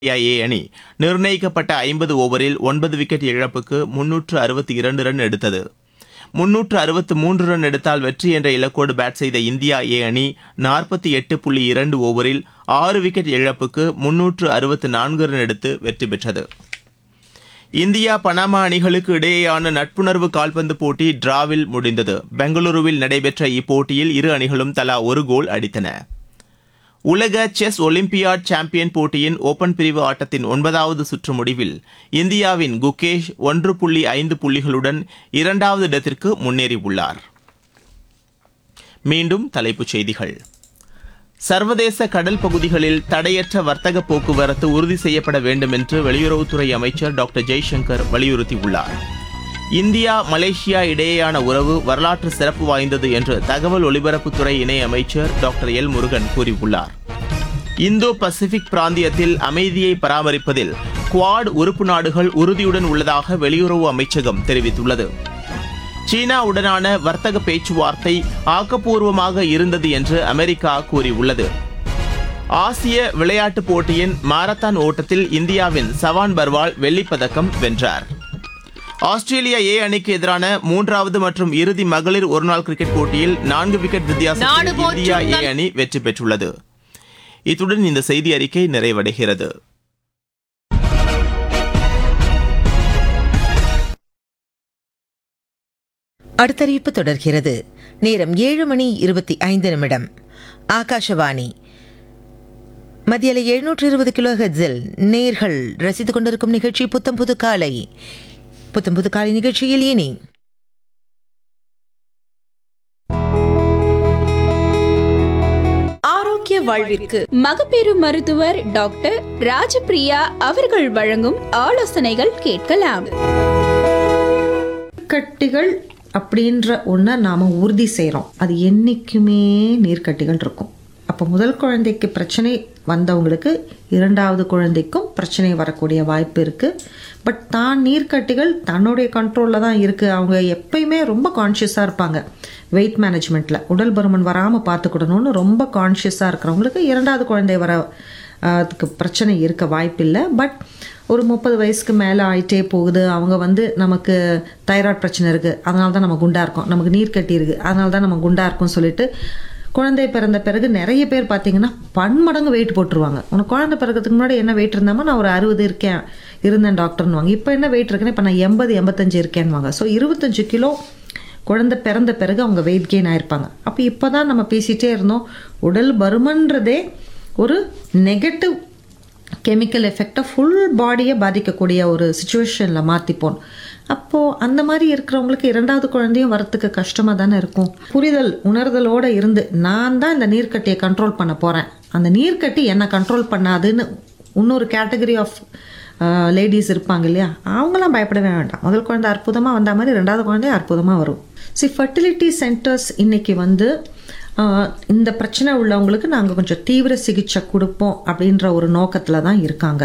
ஏ அணி நிர்ணயிக்கப்பட்ட ஐம்பது ஓவரில் ஒன்பது விக்கெட் இழப்புக்கு முன்னூற்று அறுபத்தி இரண்டு ரன் எடுத்தது முன்னூற்று அறுபத்து மூன்று ரன் எடுத்தால் வெற்றி என்ற இலக்கோடு பேட் செய்த இந்தியா ஏ அணி நாற்பத்தி எட்டு புள்ளி இரண்டு ஓவரில் ஆறு விக்கெட் இழப்புக்கு முன்னூற்று அறுபத்து நான்கு ரன் எடுத்து வெற்றி பெற்றது இந்தியா பனாமா அணிகளுக்கு இடையேயான நட்புணர்வு கால்பந்து போட்டி டிராவில் முடிந்தது பெங்களூருவில் நடைபெற்ற இப்போட்டியில் இரு அணிகளும் தலா ஒரு கோல் அடித்தன உலக செஸ் ஒலிம்பியாட் சாம்பியன் போட்டியின் ஓபன் பிரிவு ஆட்டத்தின் ஒன்பதாவது சுற்று முடிவில் இந்தியாவின் குகேஷ் ஒன்று புள்ளி ஐந்து புள்ளிகளுடன் இரண்டாவது இடத்திற்கு முன்னேறியுள்ளார் மீண்டும் தலைப்புச் செய்திகள் சர்வதேச கடல் பகுதிகளில் தடையற்ற வர்த்தக போக்குவரத்து உறுதி செய்யப்பட வேண்டும் என்று வெளியுறவுத்துறை அமைச்சர் டாக்டர் ஜெய்சங்கர் வலியுறுத்தியுள்ளார் இந்தியா மலேசியா இடையேயான உறவு வரலாற்று சிறப்பு வாய்ந்தது என்று தகவல் ஒலிபரப்புத்துறை இணை அமைச்சர் டாக்டர் எல் முருகன் கூறியுள்ளார் இந்தோ பசிபிக் பிராந்தியத்தில் அமைதியை பராமரிப்பதில் குவாட் உறுப்பு நாடுகள் உறுதியுடன் உள்ளதாக வெளியுறவு அமைச்சகம் தெரிவித்துள்ளது சீனாவுடனான வர்த்தக பேச்சுவார்த்தை ஆக்கப்பூர்வமாக இருந்தது என்று அமெரிக்கா கூறியுள்ளது ஆசிய விளையாட்டுப் போட்டியின் மாரத்தான் ஓட்டத்தில் இந்தியாவின் சவான் பர்வால் வெள்ளிப்பதக்கம் வென்றார் ஆஸ்திரேலியா ஏ அணிக்கு எதிரான மூன்றாவது மற்றும் இறுதி மகளிர் ஒருநாள் கிரிக்கெட் போட்டியில் நான்கு விக்கெட் நாடு வித்தியாசத்தில் போற்றும் இந்தியா ஏ நல்- அணி வெற்றி பெற்றுள்ளது இத்துடன் இந்த செய்தி அறிக்கை நிறைவடைகிறது அடுத்தறிவிப்பு தொடர்கிறது நேரம் ஏழு மணி இருபத்தி ஐந்து நிமிடம் ஆகாஷவாணி மத்தியில எழுநூற்று இருபது கிலோ ஹெட்ஸில் நேர்கள் ரசித்துக் கொண்டிருக்கும் நிகழ்ச்சி புத்தம் புது காலை புத்தம் புது காலை நிகழ்ச்சியில் இனி ஆரோக்கிய வாழ்விற்கு மகப்பேறு மருத்துவர் டாக்டர் ராஜபிரியா அவர்கள் வழங்கும் ஆலோசனைகள் கேட்கலாம் நீர்க்கட்டிகள் அப்படின்ற ஒன்றை நாம் உறுதி செய்கிறோம் அது என்றைக்குமே நீர்க்கட்டிகள் இருக்கும் அப்போ முதல் குழந்தைக்கு பிரச்சனை வந்தவங்களுக்கு இரண்டாவது குழந்தைக்கும் பிரச்சனை வரக்கூடிய வாய்ப்பு இருக்குது பட் தான் நீர்க்கட்டிகள் தன்னுடைய கண்ட்ரோலில் தான் இருக்குது அவங்க எப்பயுமே ரொம்ப கான்ஷியஸாக இருப்பாங்க வெயிட் மேனேஜ்மெண்ட்டில் உடல் பருமன் வராமல் பார்த்துக்கிடணும்னு ரொம்ப கான்ஷியஸாக இருக்கிறவங்களுக்கு இரண்டாவது குழந்தை வர ஆஹ், அதுக்கு பிரச்சனை இருக்க வாய்ப்பில்லை பட் ஒரு முப்பது வயசுக்கு மேலே ஆயிட்டே போகுது அவங்க வந்து நமக்கு தைராய்டு பிரச்சனை இருக்குது அதனால தான் நம்ம குண்டாக இருக்கோம் நமக்கு நீர் கட்டி இருக்குது அதனால தான் நம்ம குண்டாக இருக்கோம்னு சொல்லிட்டு குழந்தை பிறந்த பிறகு நிறைய பேர் பார்த்தீங்கன்னா பன்மடங்கு வெயிட் போட்டுருவாங்க உனக்கு குழந்தை பிறக்கிறதுக்கு முன்னாடி என்ன வெயிட் இருந்தாமோ நான் ஒரு அறுபது இருக்கேன் இருந்தேன் டாக்டர்னுவாங்க இப்போ என்ன வெயிட் இருக்குன்னு இப்போ நான் எண்பது எண்பத்தஞ்சு இருக்கேன்னுவாங்க ஸோ இருபத்தஞ்சு கிலோ குழந்தை பிறந்த பிறகு அவங்க வெயிட் கெயின் ஆயிருப்பாங்க அப்போ இப்போ தான் நம்ம பேசிகிட்டே இருந்தோம் உடல் பருமன்றதே ஒரு நெகட்டிவ் கெமிக்கல் எஃபெக்டை ஃபுல் பாடியை பாதிக்கக்கூடிய ஒரு சுச்சுவேஷனில் மாற்றிப்போம் அப்போது அந்த மாதிரி இருக்கிறவங்களுக்கு இரண்டாவது குழந்தையும் வரத்துக்கு கஷ்டமாக தானே இருக்கும் புரிதல் உணர்தலோடு இருந்து நான் தான் இந்த நீர்க்கட்டியை கண்ட்ரோல் பண்ண போகிறேன் அந்த நீர்க்கட்டி என்னை கண்ட்ரோல் பண்ணாதுன்னு இன்னொரு கேட்டகரி ஆஃப் லேடிஸ் இருப்பாங்க இல்லையா அவங்களாம் பயப்படவே வேண்டாம் முதல் குழந்தை அற்புதமாக வந்த மாதிரி ரெண்டாவது குழந்தை அற்புதமாக வரும் சி ஃபர்டிலிட்டி சென்டர்ஸ் இன்னைக்கு வந்து ஆஹ், இந்த பிரச்சனை உள்ளவங்களுக்கு நாங்கள் கொஞ்சம் தீவிர சிகிச்சை கொடுப்போம் அப்படின்ற ஒரு நோக்கத்தில் தான் இருக்காங்க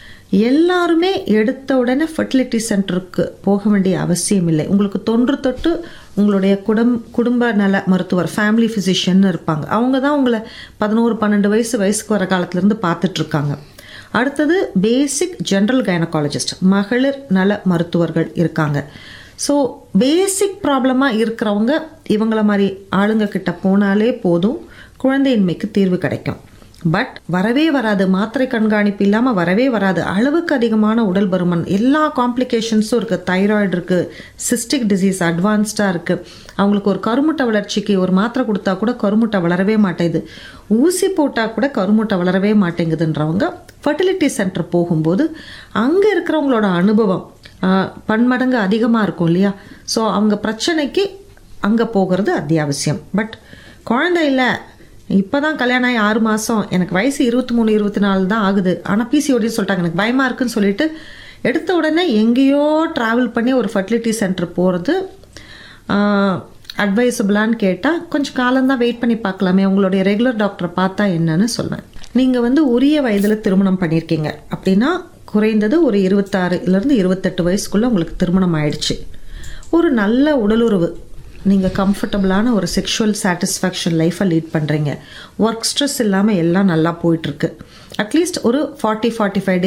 எல்லாருமே எடுத்த உடனே ஃபர்டிலிட்டி சென்டருக்கு போக வேண்டிய அவசியம் இல்லை உங்களுக்கு தொன்று தொட்டு உங்களுடைய குடும் குடும்ப நல மருத்துவர் ஃபேமிலி ஃபிசிஷியன் இருப்பாங்க அவங்க தான் உங்களை பதினோரு பன்னெண்டு வயசு வயசுக்கு வர காலத்துலேருந்து பார்த்துட்ருக்காங்க அடுத்தது பேசிக் ஜென்ரல் கைனகாலஜிஸ்ட் மகளிர் நல மருத்துவர்கள் இருக்காங்க ஸோ பேசிக் ப்ராப்ளமாக இருக்கிறவங்க இவங்கள மாதிரி ஆளுங்க கிட்ட போனாலே போதும் குழந்தையின்மைக்கு தீர்வு கிடைக்கும் பட் வரவே வராது மாத்திரை கண்காணிப்பு இல்லாமல் வரவே வராது அளவுக்கு அதிகமான உடல் பருமன் எல்லா காம்ப்ளிகேஷன்ஸும் இருக்குது தைராய்டு இருக்குது சிஸ்டிக் டிசீஸ் அட்வான்ஸ்டாக இருக்குது அவங்களுக்கு ஒரு கருமுட்டை வளர்ச்சிக்கு ஒரு மாத்திரை கொடுத்தா கூட கருமுட்டை வளரவே மாட்டேங்குது ஊசி போட்டால் கூட கருமுட்டை வளரவே மாட்டேங்குதுன்றவங்க ஃபர்டிலிட்டி சென்டர் போகும்போது அங்கே இருக்கிறவங்களோட அனுபவம் ஆஹ், பன்மடங்கு அதிகமாக இருக்கும் இல்லையா ஸோ அவங்க பிரச்சனைக்கு அங்கே போகிறது அத்தியாவசியம் பட் குழந்தை இல்லை இப்போ தான் கல்யாணம் ஆகி ஆறு மாதம் எனக்கு வயசு இருபத்தி மூணு இருபத்தி நாலு தான் ஆகுது ஆனால் பிசிஓடின்னு சொல்லிட்டாங்க எனக்கு பயமாக இருக்குன்னு சொல்லிட்டு எடுத்த உடனே எங்கேயோ ட்ராவல் பண்ணி ஒரு ஃபர்டிலிட்டி சென்டர் போகிறது அட்வைசபிளான்னு கேட்டால் கொஞ்சம் காலம்தான் வெயிட் பண்ணி பார்க்கலாமே உங்களுடைய ரெகுலர் டாக்டரை பார்த்தா என்னன்னு சொல்வேன் நீங்கள் வந்து உரிய வயதில் திருமணம் பண்ணியிருக்கீங்க அப்படின்னா குறைந்தது ஒரு இருபத்தாறுலேருந்து இருபத்தெட்டு வயசுக்குள்ளே உங்களுக்கு திருமணம் ஆயிடுச்சு ஒரு நல்ல உடலுறவு நீங்கள் கம்ஃபர்டபுளான ஒரு செக்ஷுவல் சாட்டிஸ்ஃபேக்ஷன் லைஃப்பை லீட் பண்ணுறீங்க ஒர்க் ஸ்ட்ரெஸ் இல்லாமல் எல்லாம் நல்லா போயிட்டுருக்கு அட்லீஸ்ட் ஒரு ஃபார்ட்டி ஃபார்ட்டி ஃபைவ்